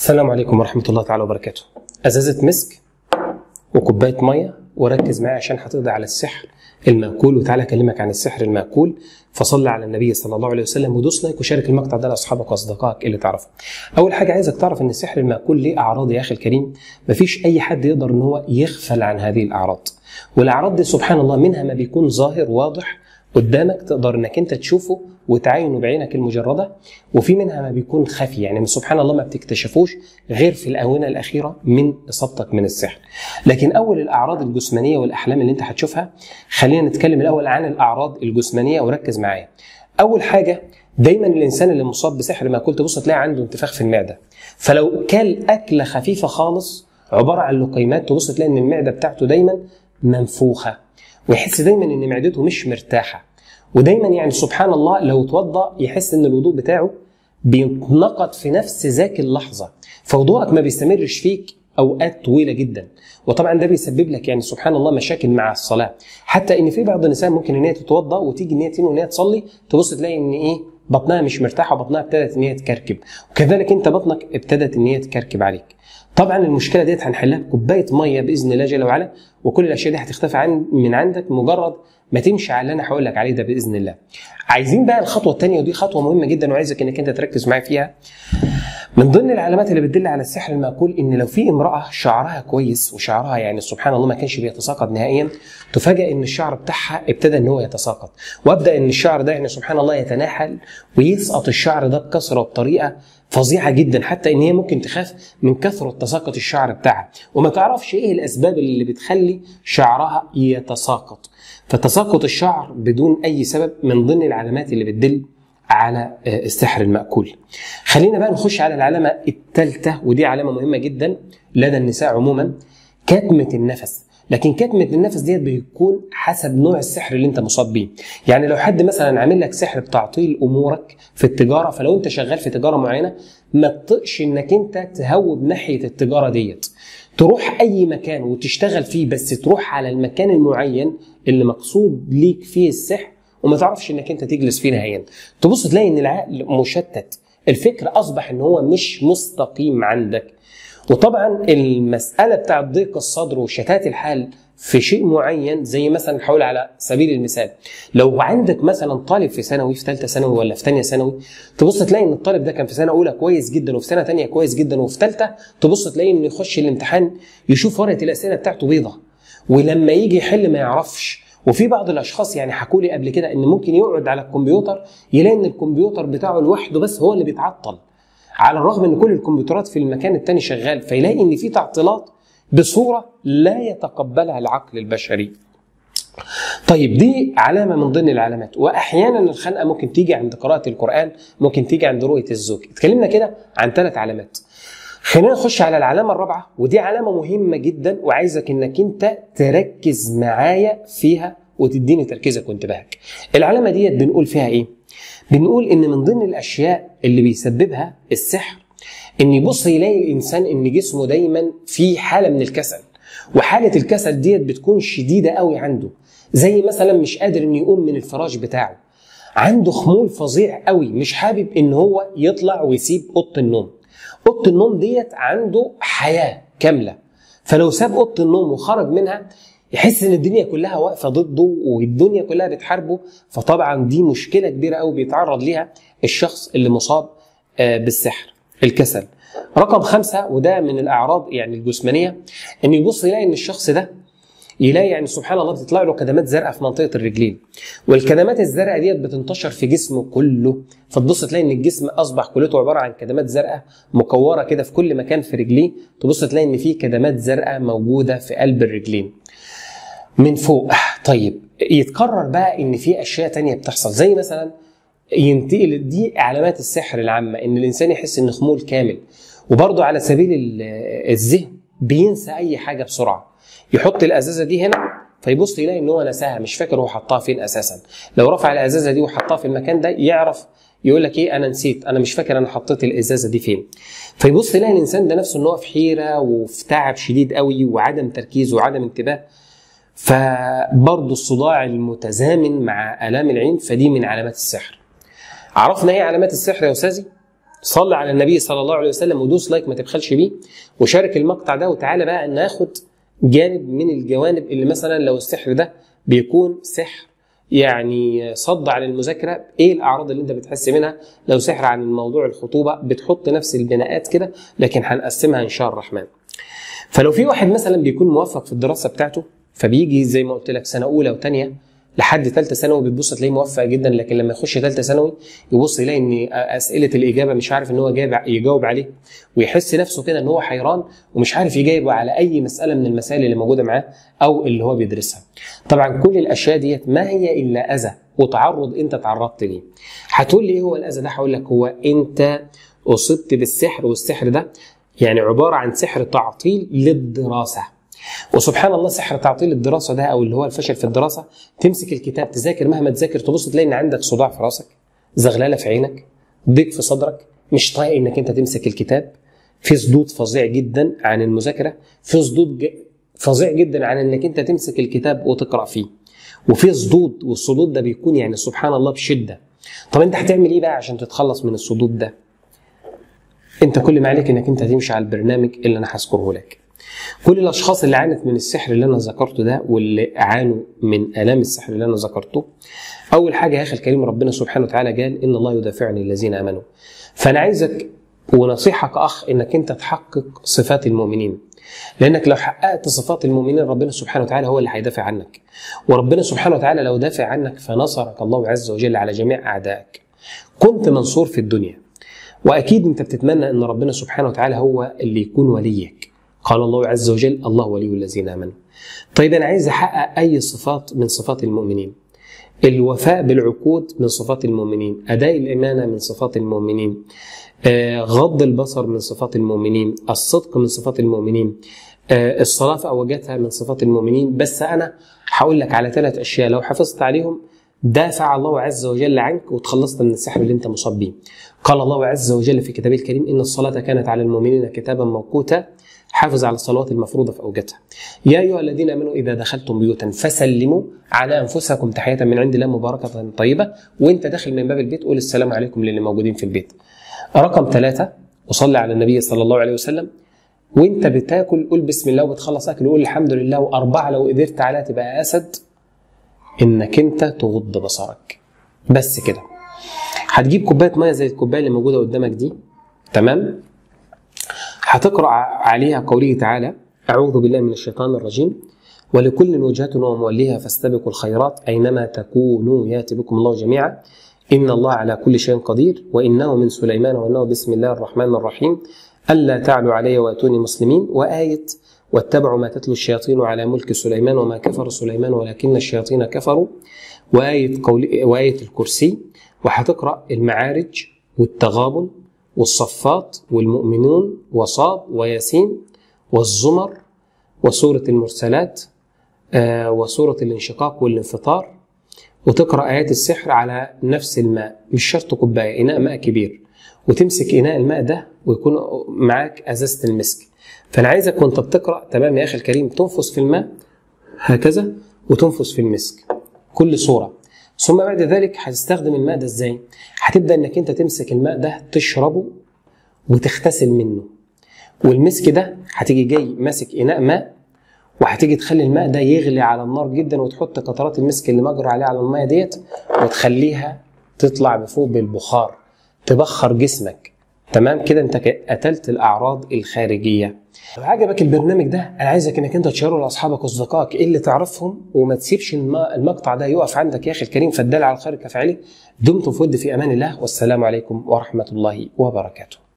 السلام عليكم ورحمة الله تعالى وبركاته أزازة مسك وكوباية مية وركز معايا عشان هتقضي على السحر المأكول وتعالى أكلمك عن السحر المأكول فصلي على النبي صلى الله عليه وسلم ودوس لايك وشارك المقطع ده لأصحابك وأصدقائك اللي تعرفهم. أول حاجة عايزك تعرف إن السحر المأكول ليه أعراض يا أخي الكريم مفيش أي حد يقدر إن هو يغفل عن هذه الأعراض. والأعراض دي سبحان الله منها ما بيكون ظاهر واضح قدامك تقدر انك انت تشوفه وتعاينه بعينك المجرده وفي منها ما بيكون خفي يعني سبحان الله ما بتكتشفوش غير في الاونه الاخيره من اصابتك من السحر. لكن اول الاعراض الجسمانيه والاحلام اللي انت هتشوفها خلينا نتكلم الاول عن الاعراض الجسمانيه وركز معايا. اول حاجه دايما الانسان اللي مصاب بسحر ما كنت تبص تلاقي عنده انتفاخ في المعده. فلو كل اكله خفيفه خالص عباره عن لقيمات تبص تلاقي ان المعده بتاعته دايما منفوخه ويحس دايما ان معدته مش مرتاحه ودايما يعني سبحان الله لو توضا يحس ان الوضوء بتاعه بيتنقض في نفس ذاك اللحظه فوضوءك ما بيستمرش فيك اوقات طويله جدا وطبعا ده بيسبب لك يعني سبحان الله مشاكل مع الصلاه حتى ان في بعض النساء ممكن ان هي تتوضا وتيجي ان هي تنوي ان هي تصلي تبص تلاقي ان ايه بطنها مش مرتاحه وبطنها ابتدت ان هي تكركب وكذلك انت بطنك ابتدت ان هي تكركب عليك طبعا المشكله ديت هنحلها بكوبايه ميه باذن الله جل وعلا وكل الاشياء دي هتختفي عن من عندك مجرد ما تمشي على اللي انا هقول لك عليه ده باذن الله. عايزين بقى الخطوه الثانيه ودي خطوه مهمه جدا وعايزك انك انت تركز معايا فيها. من ضمن العلامات اللي بتدل على السحر المأكول ان لو في امراه شعرها كويس وشعرها يعني سبحان الله ما كانش بيتساقط نهائيا تفاجئ ان الشعر بتاعها ابتدى ان هو يتساقط وابدا ان الشعر ده يعني سبحان الله يتناحل ويسقط الشعر ده بكثره وبطريقه فظيعه جدا حتى ان هي ممكن تخاف من كثره تساقط الشعر بتاعها وما تعرفش ايه الاسباب اللي بتخلي شعرها يتساقط فتساقط الشعر بدون اي سبب من ضمن العلامات اللي بتدل على السحر المأكول خلينا بقى نخش على العلامة الثالثة ودي علامة مهمة جدا لدى النساء عموما كتمة النفس لكن كتمة النفس ديت بيكون حسب نوع السحر اللي انت مصاب بيه يعني لو حد مثلا عامل لك سحر بتعطيل امورك في التجاره فلو انت شغال في تجاره معينه ما تطقش انك انت تهوب ناحيه التجاره ديت تروح اي مكان وتشتغل فيه بس تروح على المكان المعين اللي مقصود ليك فيه السحر وما تعرفش انك انت تجلس فيه نهائيا تبص تلاقي ان العقل مشتت الفكر اصبح ان هو مش مستقيم عندك وطبعا المساله بتاعت ضيق الصدر وشتات الحال في شيء معين زي مثلا حول على سبيل المثال لو عندك مثلا طالب في ثانوي في ثالثه ثانوي ولا في ثانيه ثانوي تبص تلاقي ان الطالب ده كان في سنه اولى كويس جدا وفي سنه ثانيه كويس جدا وفي ثالثه تبص تلاقي انه يخش الامتحان يشوف ورقه الاسئله بتاعته بيضه ولما يجي يحل ما يعرفش وفي بعض الاشخاص يعني حكوا لي قبل كده ان ممكن يقعد على الكمبيوتر يلاقي ان الكمبيوتر بتاعه لوحده بس هو اللي بيتعطل على الرغم ان كل الكمبيوترات في المكان الثاني شغال فيلاقي ان في تعطيلات بصوره لا يتقبلها العقل البشري طيب دي علامة من ضمن العلامات وأحيانا الخنقة ممكن تيجي عند قراءة القرآن ممكن تيجي عند رؤية الزوج اتكلمنا كده عن ثلاث علامات خلينا نخش على العلامة الرابعة ودي علامة مهمة جدا وعايزك انك انت تركز معايا فيها وتديني تركيزك وانتباهك. العلامة ديت بنقول فيها ايه؟ بنقول ان من ضمن الاشياء اللي بيسببها السحر ان يبص يلاقي الانسان ان جسمه دايما في حالة من الكسل وحالة الكسل ديت بتكون شديدة قوي عنده زي مثلا مش قادر انه يقوم من الفراش بتاعه عنده خمول فظيع قوي مش حابب ان هو يطلع ويسيب اوضه النوم اوضه النوم ديت عنده حياه كامله فلو ساب اوضه النوم وخرج منها يحس ان الدنيا كلها واقفه ضده والدنيا كلها بتحاربه فطبعا دي مشكله كبيره قوي بيتعرض ليها الشخص اللي مصاب بالسحر الكسل رقم خمسة وده من الأعراض يعني الجسمانية إن يبص يلاقي إن الشخص ده يلاقي يعني سبحان الله بتطلع له كدمات زرقاء في منطقه الرجلين والكدمات الزرقاء ديت بتنتشر في جسمه كله فتبص تلاقي ان الجسم اصبح كلته عباره عن كدمات زرقاء مكوره كده في كل مكان في رجليه تبص تلاقي ان في كدمات زرقاء موجوده في قلب الرجلين من فوق طيب يتكرر بقى ان في اشياء تانية بتحصل زي مثلا ينتقل دي علامات السحر العامه ان الانسان يحس ان خمول كامل وبرضه على سبيل الذهن بينسى اي حاجه بسرعه يحط الازازه دي هنا فيبص يلاقي ان هو نساها مش فاكر هو حطها فين اساسا لو رفع الازازه دي وحطها في المكان ده يعرف يقول لك ايه انا نسيت انا مش فاكر انا حطيت الازازه دي فين فيبص يلاقي الانسان ده نفسه ان هو في حيره وفي تعب شديد قوي وعدم تركيز وعدم انتباه فبرضه الصداع المتزامن مع الام العين فدي من علامات السحر عرفنا ايه علامات السحر يا استاذي صلي على النبي صلى الله عليه وسلم ودوس لايك ما تبخلش بيه وشارك المقطع ده وتعالى بقى ناخد جانب من الجوانب اللي مثلا لو السحر ده بيكون سحر يعني صد عن المذاكره ايه الاعراض اللي انت بتحس منها لو سحر عن الموضوع الخطوبه بتحط نفس البناءات كده لكن هنقسمها ان شاء الرحمن فلو في واحد مثلا بيكون موفق في الدراسه بتاعته فبيجي زي ما قلت لك سنه اولى وثانيه لحد ثالثه ثانوي بتبص تلاقيه موفق جدا لكن لما يخش ثالثه ثانوي يبص يلاقي ان اسئله الاجابه مش عارف ان هو جايب يجاوب عليه ويحس نفسه كده ان هو حيران ومش عارف يجاوب على اي مساله من المسائل اللي موجوده معاه او اللي هو بيدرسها. طبعا كل الاشياء ديت ما هي الا اذى وتعرض انت تعرضت ليه. هتقول لي ايه هو الاذى ده؟ هقول لك هو انت اصبت بالسحر والسحر ده يعني عباره عن سحر تعطيل للدراسه. وسبحان الله سحر تعطيل الدراسه ده او اللي هو الفشل في الدراسه تمسك الكتاب تذاكر مهما تذاكر تبص تلاقي ان عندك صداع في راسك زغلله في عينك ضيق في صدرك مش طايق انك انت تمسك الكتاب في صدود فظيع جدا عن المذاكره في صدود فظيع جدا عن انك انت تمسك الكتاب وتقرا فيه وفي صدود والصدود ده بيكون يعني سبحان الله بشده طب انت هتعمل ايه بقى عشان تتخلص من الصدود ده انت كل ما عليك انك انت تمشي على البرنامج اللي انا هذكره لك كل الاشخاص اللي عانت من السحر اللي انا ذكرته ده واللي عانوا من الام السحر اللي انا ذكرته اول حاجه يا اخي الكريم ربنا سبحانه وتعالى قال ان الله يدافع عن الذين امنوا فانا عايزك ونصيحة كأخ إنك أنت تحقق صفات المؤمنين لأنك لو حققت صفات المؤمنين ربنا سبحانه وتعالى هو اللي هيدافع عنك وربنا سبحانه وتعالى لو دافع عنك فنصرك الله عز وجل على جميع أعدائك كنت منصور في الدنيا وأكيد أنت بتتمنى أن ربنا سبحانه وتعالى هو اللي يكون وليك قال الله عز وجل الله ولي الذين آمنوا طيب أنا عايز أحقق أي صفات من صفات المؤمنين الوفاء بالعقود من صفات المؤمنين أداء الإمانة من صفات المؤمنين غض البصر من صفات المؤمنين الصدق من صفات المؤمنين الصلاة في أوجاتها من صفات المؤمنين بس أنا هقول لك على ثلاث أشياء لو حفظت عليهم دافع الله عز وجل عنك وتخلصت من السحر اللي انت مصاب بيه قال الله عز وجل في كتابه الكريم إن الصلاة كانت على المؤمنين كتابا موقوتا حافظ على الصلوات المفروضة في أوجاتها يا أيها الذين آمنوا إذا دخلتم بيوتا فسلموا على أنفسكم تحية من عند الله مباركة طيبة وأنت داخل من باب البيت قول السلام عليكم للي موجودين في البيت رقم ثلاثة وصلي على النبي صلى الله عليه وسلم وانت بتاكل قول بسم الله وبتخلص اكل قول الحمد لله واربعه لو قدرت عليها تبقى اسد انك انت تغض بصرك بس كده هتجيب كوبايه ميه زي الكوبايه اللي موجوده قدامك دي تمام هتقرا عليها قوله تعالى اعوذ بالله من الشيطان الرجيم ولكل وجهة وموليها فاستبقوا الخيرات اينما تكونوا ياتي بكم الله جميعا إن الله على كل شيء قدير وإنه من سليمان وإنه بسم الله الرحمن الرحيم ألا تعلوا علي وأتوني مسلمين وآية واتبعوا ما تتلو الشياطين على ملك سليمان وما كفر سليمان ولكن الشياطين كفروا وآية, قول وآية الكرسي وهتقرأ المعارج والتغابن والصفات والمؤمنون وصاد وياسين والزمر وسورة المرسلات آه وسورة الانشقاق والانفطار وتقرا ايات السحر على نفس الماء مش شرط كوبايه اناء ماء كبير وتمسك اناء الماء ده ويكون معاك ازازه المسك فانا عايزك وانت بتقرا تمام يا اخي الكريم تنفس في الماء هكذا وتنفس في المسك كل صوره ثم بعد ذلك هتستخدم الماء ده ازاي هتبدا انك انت تمسك الماء ده تشربه وتغتسل منه والمسك ده هتيجي جاي ماسك اناء ماء وهتيجي تخلي الماء ده يغلي على النار جدا وتحط قطرات المسك اللي مجرى عليه على الميه ديت وتخليها تطلع بفوق بالبخار تبخر جسمك تمام كده انت قتلت الاعراض الخارجيه لو عجبك البرنامج ده انا عايزك انك انت تشيره لاصحابك واصدقائك اللي تعرفهم وما تسيبش المقطع ده يقف عندك يا اخي الكريم فالدال على الخير كفاعله دمتم في ود في امان الله والسلام عليكم ورحمه الله وبركاته